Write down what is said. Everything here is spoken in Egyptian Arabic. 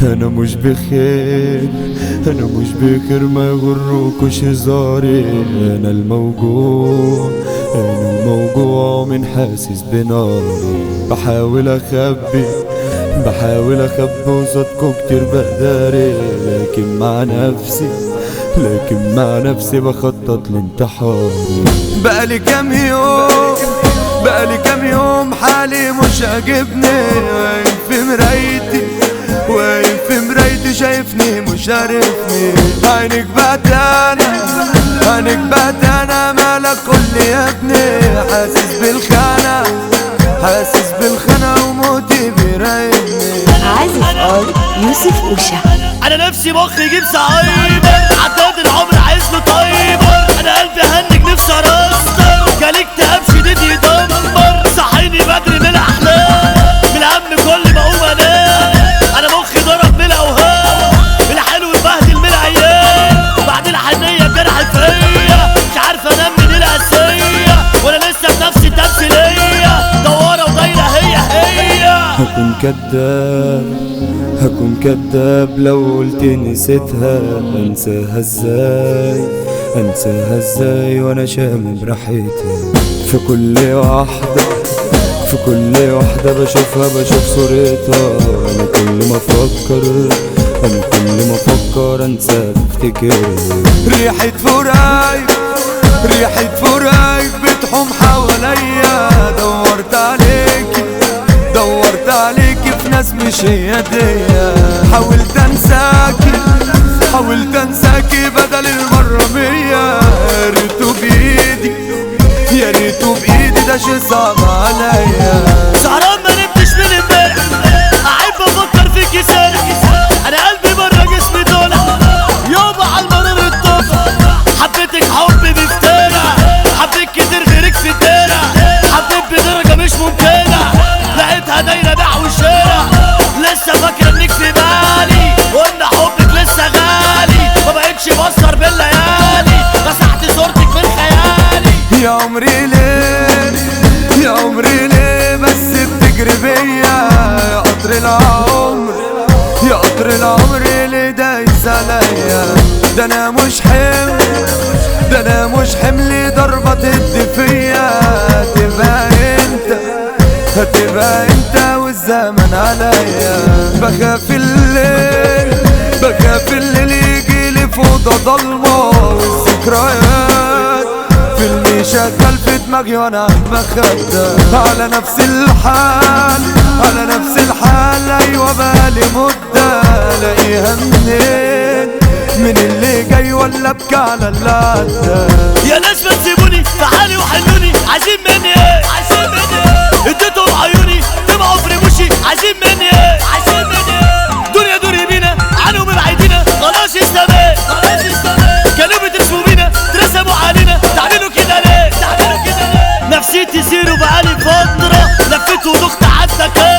انا مش بخير انا مش بخير ما يغركوش هزاري انا الموجوع انا الموجوع من حاسس بناري بحاول اخبي بحاول اخبي قصادكوا كتير بقداري لكن مع نفسي لكن مع نفسي بخطط لانتحاري بقالي كام يوم بقالي كام يوم حالي مش عاجبني واقف في مرايتي واقف في مرايتي شايفني مش عارفني عينك بعتانا عينك بعتانا مالك قول يا ابني حاسس بالخانة حاسس بالخانة وموتي بيراقبني عازف ار يوسف اوشا انا نفسي مخ يجيب سعايبر عداد العمر عايز له طيبر انا قلبي هنج نفسي ارستر جالي اكتئاب شديد يدمر صحيني بدري من الاحلام من الهم كل ما اقوم انام انا مخي ضرب من الاوهام الحلو اتبهدل من الايام بعد الحنيه جرح فيا مش عارف انام من الاسيه وانا لسه بنفس التمثيليه دواره ودايره هي هي هكون كداب هكون كداب لو قلت نسيتها انساها ازاي انساها ازاي وانا شامم ريحتها في كل واحدة في كل واحدة بشوفها بشوف صورتها انا كل ما افكر انا كل ما افكر انسى بفتكرها ريحة فرايك ريحة فرايك بتحوم حواليا دورت عليكي دورت عليكي في ناس مش هي ديا حاولت انساكي حاولت انساكي بدل المرة مية يا ريتو بايدي يا ريتو بايدي ده شي صعب عليا سهران ما نمتش من امبارح قاعد بفكر فيكي سارح انا قلبي بره جسمي طالع يابا على المرار الطفل حبيتك حب بفتانة حبيت كتير غيرك في الدارع حبيت بدرجة مش ممكنة لقيتها دايرة بيع وشارع لسه فاكرة انك في بالي وان حبك لسه غالي ما بقتش بسهر بالليالي مسحت صورتك من خيالي يا عمري ليه يا عمري ليه بس بتجري بيا يا قطر العمر يا قطر العمر اللي دايس عليا ده انا مش حمل ده انا مش حمل ضربة تدي فيا تبقى انت هتبقى انت والزمن عليا بخاف الليل بخاف الليل يجيلي في اوضه ضلمه والذكريات فيلم شغال في دماغي وانا بخدة على نفس الحال على نفس الحال ايوه بقالي مدة الاقيها منين من اللي جاي ولا ابكي على اللي عدى يا ناس ما تسيبوني في حالي وحلوني عايزين مني ايه عايزين مني ايه اديتهم عيوني طمعوا في رموشي عايزين مني ايه عايزين مني ايه دنيا دوري بينا عنهم بعيدينا خلاص استميت خلاص استميت كانوا بترسموا بينا ترسموا علينا تعملوا كده ليه تعملوا كده ليه نفسيتي زيرو بقالي فترة لفيت ودخت عدى